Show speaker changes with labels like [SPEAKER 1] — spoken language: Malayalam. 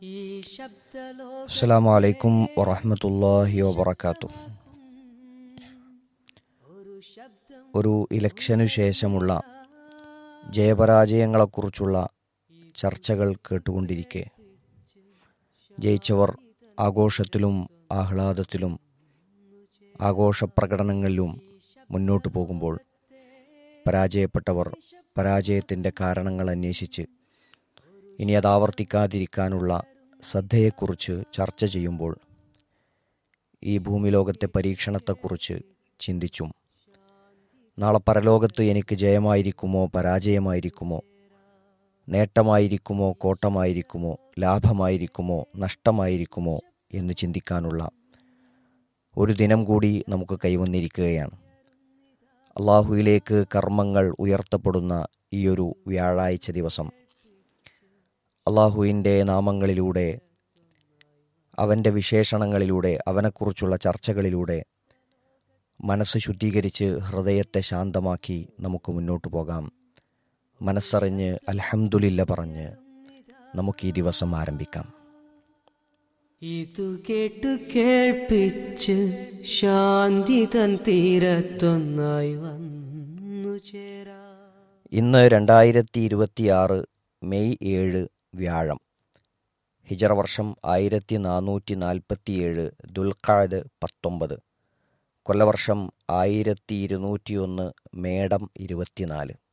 [SPEAKER 1] അസ്സാം വലൈക്കും വറഹമത്തല്ലാഹി വബർക്കാത്തു ഒരു ഇലക്ഷനു ശേഷമുള്ള ജയപരാജയങ്ങളെക്കുറിച്ചുള്ള ചർച്ചകൾ കേട്ടുകൊണ്ടിരിക്കെ ജയിച്ചവർ ആഘോഷത്തിലും ആഹ്ലാദത്തിലും ആഘോഷപ്രകടനങ്ങളിലും മുന്നോട്ടു പോകുമ്പോൾ പരാജയപ്പെട്ടവർ പരാജയത്തിൻ്റെ കാരണങ്ങൾ അന്വേഷിച്ച് ഇനി അത് ആവർത്തിക്കാതിരിക്കാനുള്ള ശ്രദ്ധയെക്കുറിച്ച് ചർച്ച ചെയ്യുമ്പോൾ ഈ ഭൂമിലോകത്തെ പരീക്ഷണത്തെക്കുറിച്ച് ചിന്തിച്ചും നാളെ പരലോകത്ത് എനിക്ക് ജയമായിരിക്കുമോ പരാജയമായിരിക്കുമോ നേട്ടമായിരിക്കുമോ കോട്ടമായിരിക്കുമോ ലാഭമായിരിക്കുമോ നഷ്ടമായിരിക്കുമോ എന്ന് ചിന്തിക്കാനുള്ള ഒരു ദിനം കൂടി നമുക്ക് കൈവന്നിരിക്കുകയാണ് അള്ളാഹുവിലേക്ക് കർമ്മങ്ങൾ ഉയർത്തപ്പെടുന്ന ഈയൊരു വ്യാഴാഴ്ച ദിവസം അള്ളാഹുവിൻ്റെ നാമങ്ങളിലൂടെ അവൻ്റെ വിശേഷണങ്ങളിലൂടെ അവനെക്കുറിച്ചുള്ള ചർച്ചകളിലൂടെ മനസ്സ് ശുദ്ധീകരിച്ച് ഹൃദയത്തെ ശാന്തമാക്കി നമുക്ക് മുന്നോട്ട് പോകാം മനസ്സറിഞ്ഞ് അൽഹംദുലില്ല പറഞ്ഞ് നമുക്ക് ഈ ദിവസം ആരംഭിക്കാം
[SPEAKER 2] ഇതു കേട്ടു കേൾപ്പിച്ച് ശാന്തി തൻ തീരത്തൊന്നായി വന്നു ചേരാ
[SPEAKER 1] ഇന്ന് രണ്ടായിരത്തി ഇരുപത്തിയാറ് മെയ് ഏഴ് വ്യാഴം ഹിജറ വർഷം ആയിരത്തി നാനൂറ്റി നാൽപ്പത്തിയേഴ് ദുൽഖാദ് പത്തൊമ്പത് കൊല്ലവർഷം ആയിരത്തി ഇരുന്നൂറ്റി ഒന്ന് മേടം ഇരുപത്തിനാല്